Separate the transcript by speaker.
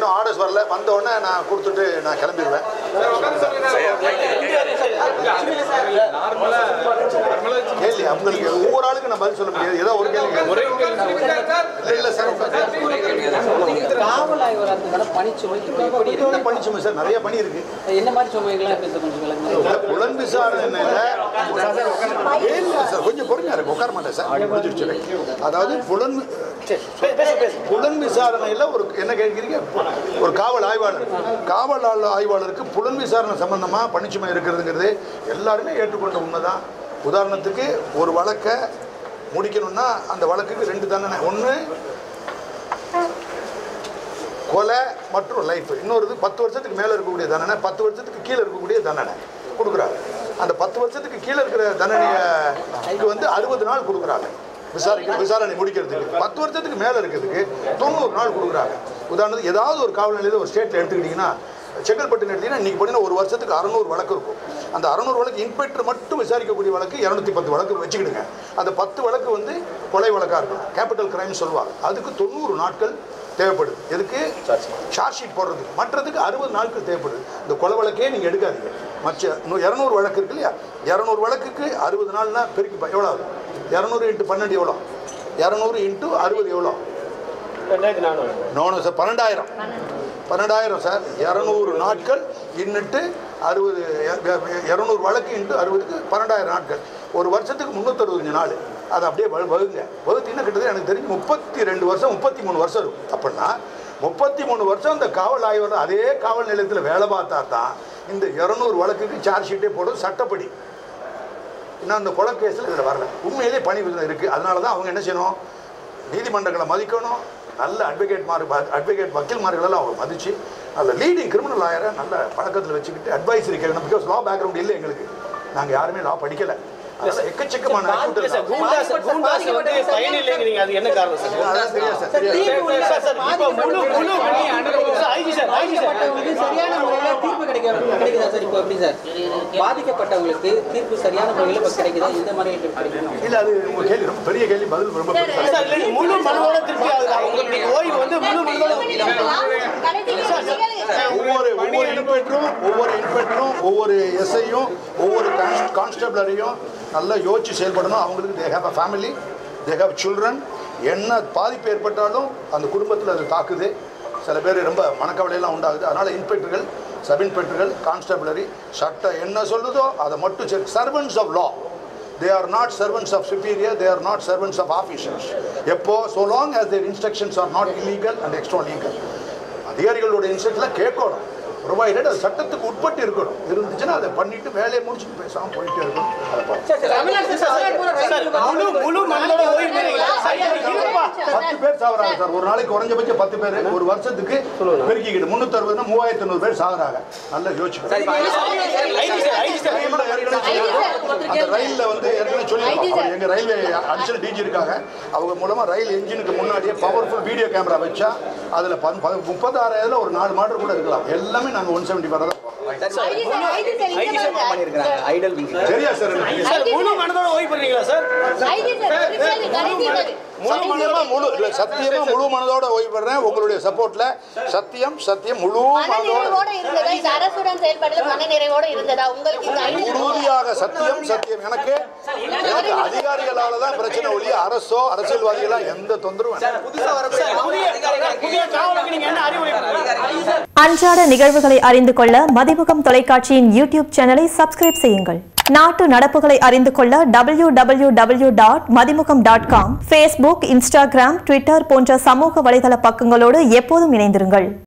Speaker 1: இன்னும் ஆர்டர்ஸ் வரல வந்த உடனே நான் கொடுத்துட்டு நான் கிளம்பிடுவேன் கேள்வி அவங்களுக்கு ஒவ்வொரு ஆளுக்கு நான் பதில் சொல்ல முடியாது ஏதோ ஒரு கேள்வி இல்லை இல்லை சார்
Speaker 2: காவல் ஆய்வராக மேடம் பணிச்சுமை இப்போ எப்படி இருக்கு
Speaker 1: என்ன பண்ணிச்சுமா சார் நிறைய பணி இருக்கு
Speaker 2: என்ன மாதிரி சுமைகள்லாம் இப்போ கொஞ்சம் விளங்குங்க
Speaker 1: இல்ல, புலன் விசாரணையில இல்ல சார் கொஞ்சம் பொறுமையா இருக்கு உட்கார மாட்டேன் சார் முடிஞ்சிருச்சு அதாவது புலன் புலன் விசாரணையில ஒரு என்ன கேட்கிறீங்க ஒரு காவல் ஆய்வாளர் காவல் ஆள- ஆய்வாளருக்கு புலன் விசாரணை சம்பந்தமா பணிச்சுமை இருக்கிறதுங்கிறது எல்லாருமே ஏற்றுக்கொண்ட உண்மைதான் உதாரணத்துக்கு ஒரு வழக்கை முடிக்கணும்னா அந்த வழக்குக்கு ரெண்டு தண்டனை ஒன்று கொலை மற்றும் லைஃப் இன்னொரு இது பத்து வருஷத்துக்கு மேலே இருக்கக்கூடிய தண்டனை பத்து வருஷத்துக்கு கீழே இருக்கக்கூடிய தண்டனை கொடுக்குறாங்க அந்த பத்து வருஷத்துக்கு கீழே இருக்கிற தண்டனைக்கு வந்து அறுபது நாள் கொடுக்குறாங்க விசாரிக்க விசாரணை முடிக்கிறதுக்கு பத்து வருஷத்துக்கு மேலே இருக்கிறதுக்கு தொண்ணூறு நாள் கொடுக்குறாங்க உதாரணத்துக்கு ஏதாவது ஒரு காவல் நிலையத்தில் ஒரு ஸ்டேட்டில் எடுத்துக்கிட்டிங்கன்னா செங்கல்பட்டு எடுத்தீங்கன்னா இன்றைக்கி பார்த்தீங்கன்னா ஒரு வருஷத்துக்கு அறநூறு வழக்கு இருக்கும் அந்த அறநூறு வழக்கு இன்ஸ்பெக்டர் மட்டும் விசாரிக்கக்கூடிய வழக்கு இரநூத்தி பத்து வழக்கு வச்சுக்கிடுங்க அந்த பத்து வழக்கு வந்து கொலை வழக்காக இருக்கும் கேபிட்டல் கிரைம் சொல்லுவாங்க அதுக்கு தொண்ணூறு நாட்கள் தேவைப்படுது எதுக்கு சார்ஜ் ஷீட் போடுறதுக்கு மற்றதுக்கு அறுபது நாட்கள் தேவைப்படுது இந்த கொலை வழக்கே நீங்கள் எடுக்காதீங்க மற்ற இன்னும் இரநூறு வழக்கு இருக்கு இல்லையா இரநூறு வழக்குக்கு அறுபது நாள்னா பெருக்கி பா- எவ்வளோ ஆகுது இரநூறு இன்ட்டு பன்னெண்டு எவ்வளோ இரநூறு இன்ட்டு அறுபது எவ்வளோ நோனோ சார் பன்னெண்டாயிரம் பன்னெண்டாயிரம் சார் இரநூறு நாட்கள் இன்னிட்டு அறுபது இரநூறு வழக்கு இன்ட்டு அறுபதுக்கு பன்னெண்டாயிரம் நாட்கள் ஒரு வருஷத்துக்கு முந்நூற்றறுபத்தஞ்சு நாள் அதை அப்படியே வகு- வகுங்க வகுத்தீங்கன்னா கிட்டத்தட்ட எனக்கு தெரிஞ்சு முப்பத்தி ரெண்டு வருஷம் முப்பத்தி மூணு வருஷம் இருக்கும் அப்படின்னா முப்பத்தி மூணு வருஷம் இந்த காவல் ஆய்வாளர் அதே காவல் நிலையத்தில் வேலை பார்த்தா தான் இந்த இரநூறு வழக்குக்கு சார்ஜ் ஷீட்டே போடும் சட்டப்படி இன்னும் அந்த கொலை கேஸில் இதில் வரல உண்மையிலே பணி இருக்குது அதனால தான் அவங்க என்ன செய்யணும் நீதிமன்றங்களை மதிக்கணும் நல்ல அட்வொகேட் மார் அட்வொகேட் வக்கீல்மார்களெல்லாம் அவங்க மதித்து நல்ல லீடிங் கிரிமினல் லாயரை நல்ல பழக்கத்தில் வச்சுக்கிட்டு அட்வைசரி கேட்கணும் பிகாஸ் லா பேக்ரவுண்ட் இல்லை எங்களுக்கு நாங்கள் யாருமே லா படிக்கல அதனால எக்கச்சக்கமான acquittal
Speaker 3: சார், கூண்டாஸ் கூண்டாஸ் வந்து பயன் இல்லைங்கிறீங்க அது என்ன காரணம் சார்
Speaker 1: அதான் தெரியாது சார் தெரியாது
Speaker 3: சார், சார், சார், இப்போ முழு முழு sir, IG sir IG sir
Speaker 2: பாதிக்கப்பட்டவங்களுக்கு சரியான முறையில் தீர்ப்பு கிடைக்க கிடைக்குதா சார் இப்போ எப்படி சார் பாதிக்கப்பட்டவங்களுக்கு தீர்ப்பு சரியான முறையில் இப்போ கிடைக்குதா இந்த மாதிரி கிடைக்கும்
Speaker 1: இல்லை அது உங்கள் கேள்வி ரொம்ப பெரிய கேள்வி பதில் ரொம்ப பெருசா
Speaker 3: சார், இல்லை, முழு மனதோட திருப்தி ஆகுதா உங்களுடைய ஓய்வு வந்து முழு மனதோட
Speaker 1: ஒவ்வொரு ஒவ்வொரு இன்ஸ்பெக்டரும் ஒவ்வொரு இன்ஸ்பெக்டரும் ஒவ்வொரு எஸ்ஐயும் ஒவ்வொரு கான்ஸ்டபிளரையும் நல்லா யோசிச்சு செயல்படணும் அவங்களுக்கு they have a family they have children என்ன பாதிப்பு ஏற்பட்டாலும் அந்த குடும்பத்தில் அது தாக்குது சில பேர் ரொம்ப மனக்கவலையெல்லாம் உண்டாகுது அதனால் இன்ஸ்பெக்டர்கள் சப் இன்ஸ்பெக்டர்கள் கான்ஸ்டபிளரி சட்டம் என்ன சொல்லுதோ அதை மட்டும் சரி servants of law they are not servants of superior they are not servants of officers எப்போ so long as their instructions are not illegal and extra legal அதிகாரிகளோட இன்ஸ்ட்ரக்ஷன்லாம் கேட்கணும் ப்ரொவைடட் அது சட்டத்துக்கு உட்பட்டு இருக்கணும் இருந்துச்சுன்னா அதை பண்ணிட்டு வேலையை முடிச்சுட்டு பேசாமல் போயிட்டே இருக்கணும் அதை பார்த்து
Speaker 3: சார், முழு முழு மனதோட ஓய்வு பெறுவீங்களா? சரியா இருப்பா
Speaker 1: பத்து பேர் சாகுறாங்க சார் ஒரு நாளைக்கு குறைஞ்சபட்சம் பத்து பேர் ஒரு வருஷத்துக்கு பெருக்கிக்கிட்டு முந்நூற்றி அறுபதுனா மூவாயிரத்தி ஐநூறு பேர் சாகுறாங்க நல்லா யோசிச்சுக்கணும்
Speaker 3: ஐஜி சார் ஐஜி சார்
Speaker 1: ரயில்ல ஏற்கனவே சொல்லியிருக்கோம். அந்த ரயில்ல வந்து ஏற்கனவே சொல்லியிருக்கோம் அவர் எங்க ரயில்வே அடிஷனல் டிஜி இருக்காங்க அவங்க மூலமா ரயில் என்ஜினுக்கு முன்னாடியே பவர்ஃபுல் வீடியோ கேமரா வச்சா அதுல பன்- ப- முப்பத்தாறாயிரம் ஒரு நாலு மாடல் கூட இருக்கலாம் எல்லாமே நாங்க ஒன் செவன்டி ஃபைவ் தான் சரியா சார் எனக்கு?
Speaker 3: சார் முழு மனதோட ஓய்வு பெறுவீங்களா சார்
Speaker 1: முழு மனதா முழு இல்ல சத்தியமா முழு மனதோட ஓய்வு பெறேன் உங்களுடைய சப்போர்ட்ல சத்தியம் சத்தியம் முழு மனதோட
Speaker 4: மனநிறைவோட இருந்ததா இந்த அரசுடன் செயல்படுறது மனநிறைவோட இருந்ததா உங்களுக்கு இந்த ஐடி
Speaker 1: உறுதியாக சத்தியம் சத்தியம் எனக்கு எனக்கு அதிகாரிகளால தான் பிரச்சனை ஒழிய அரசோ அரசியல்வாதிகளா எந்த தொந்தரவும் இல்லை.
Speaker 3: புதிய புதிய காவலுக்கு நீங்க என்ன அறிவுரை கொடுக்குறீங்க?
Speaker 5: அன்றாட நிகழ்வுகளை அறிந்து கொள்ள மதிமுகம் தொலைக்காட்சியின் யூடியூப் சேனலை சப்ஸ்கிரைப் செய்யுங்கள் நாட்டு நடப்புகளை அறிந்து கொள்ள W W W dot Mathimugam dot com Facebook Instagram Twitter போன்ற சமூக வலைதள பக்கங்களோடு எப்போதும் இணைந்திருங்கள்